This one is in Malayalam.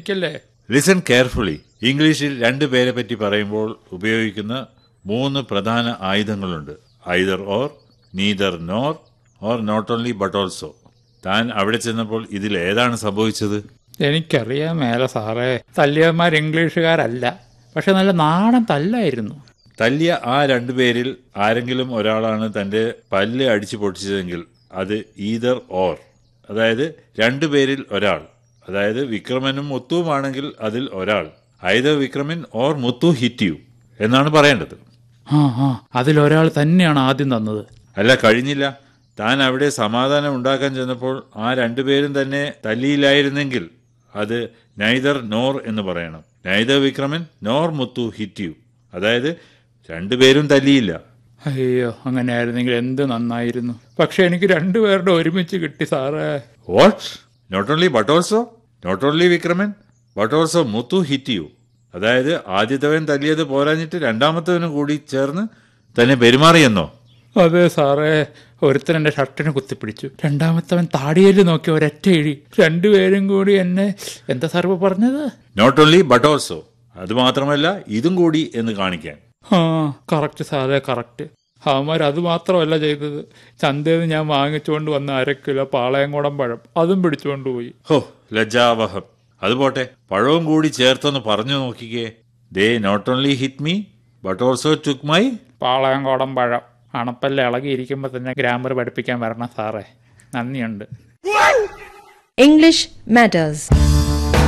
എനിക്കല്ലേ ലിസൺ കെയർഫുള്ളി ഇംഗ്ലീഷിൽ രണ്ടു പേരെ പറ്റി പറയുമ്പോൾ ഉപയോഗിക്കുന്ന മൂന്ന് പ്രധാന ആയുധങ്ങളുണ്ട് either or neither nor or not only but also താൻ അവിടെ ചെന്നപ്പോൾ ഇതിൽ ഏതാണ് സംഭവിച്ചത് എനിക്കറിയാൻ മേല സാറേ തല്ലിയന്മാർ ഇംഗ്ലീഷുകാരല്ല പക്ഷെ നല്ല നാടൻ തല്ലായിരുന്നു തല്ലിയ ആ രണ്ടുപേരിൽ ആരെങ്കിലും ഒരാളാണ് തന്റെ പല്ല് അടിച്ചു പൊട്ടിച്ചതെങ്കിൽ അത് ഈദർ ഓർ അതായത് രണ്ടുപേരിൽ ഒരാൾ അതായത് വിക്രമനും മുത്തുവുമാണെങ്കിൽ അതിൽ ഒരാൾ ഐദർ വിക്രമൻ ഓർ മുത്തു ഹിറ്റ് യു എന്നാണ് പറയേണ്ടത് ആ ആ അതിലൊരാൾ തന്നെയാണ് ആദ്യം തന്നത് അല്ല കഴിഞ്ഞില്ല താൻ അവിടെ സമാധാനം ഉണ്ടാക്കാൻ ചെന്നപ്പോൾ ആ രണ്ടുപേരും തന്നെ തല്ലിയില്ലായിരുന്നെങ്കിൽ അത് നൈദർ നോർ എന്ന് പറയണം നൈദർ വിക്രമൻ നോർ മുത്തു ഹിറ്റ് യു അതായത് രണ്ടുപേരും തല്ലിയില്ല അയ്യോ അങ്ങനെയായിരുന്നെങ്കിൽ എന്ത് നന്നായിരുന്നു പക്ഷെ എനിക്ക് രണ്ടുപേരുടെ ഒരുമിച്ച് കിട്ടി സാറേ what not only but also not only വിക്രമൻ ബട്ട് ഓൾസോ മുത്തു ഹിറ്റ് യു അതായത് ആദ്യത്തവൻ തല്ലിയത് പോരാഞ്ഞിട്ട് രണ്ടാമത്തവനും കൂടി ചേർന്ന് തന്നെ പെരുമാറിയെന്നോ അതെ സാറേ ഒരുത്തൻ എന്റെ ഷർട്ടിന് കുത്തിപ്പിടിച്ചു രണ്ടാമത്തവൻ താടിയേല് നോക്കി ഒരൊറ്റ ഇഴി രണ്ടുപേരും കൂടി എന്നെ എന്താ സാർ പറഞ്ഞത് നോട്ട് ഓൺലി ബട്ട് ഓൾസോ അത് മാത്രമല്ല ഇതും കൂടി എന്ന് കാണിക്കാൻ ആ കറക്റ്റ് സാറേ കറക്റ്റ് അവന്മാർ അത് മാത്രമല്ല ചെയ്തത് ചന്തയിൽ നിന്ന് ഞാൻ വാങ്ങിച്ചുകൊണ്ട് വന്ന അര കിലോ പാളയംകുടം പഴം അതും പിടിച്ചുകൊണ്ട് പോയി ഹോ ലജ്ജാവഹം അത് പോട്ടെ പഴവും കൂടി ചേർത്തൊന്ന് പറഞ്ഞു നോക്കിക്കേ ദേ not only hit me but also took my പാളയംകുടം പഴം അണപ്പല്ല ഇളകിയിരിക്കുമ്പോൾ തന്നെ ഗ്രാമർ പഠിപ്പിക്കാൻ വരണം സാറേ നന്ദിയുണ്ട് English matters.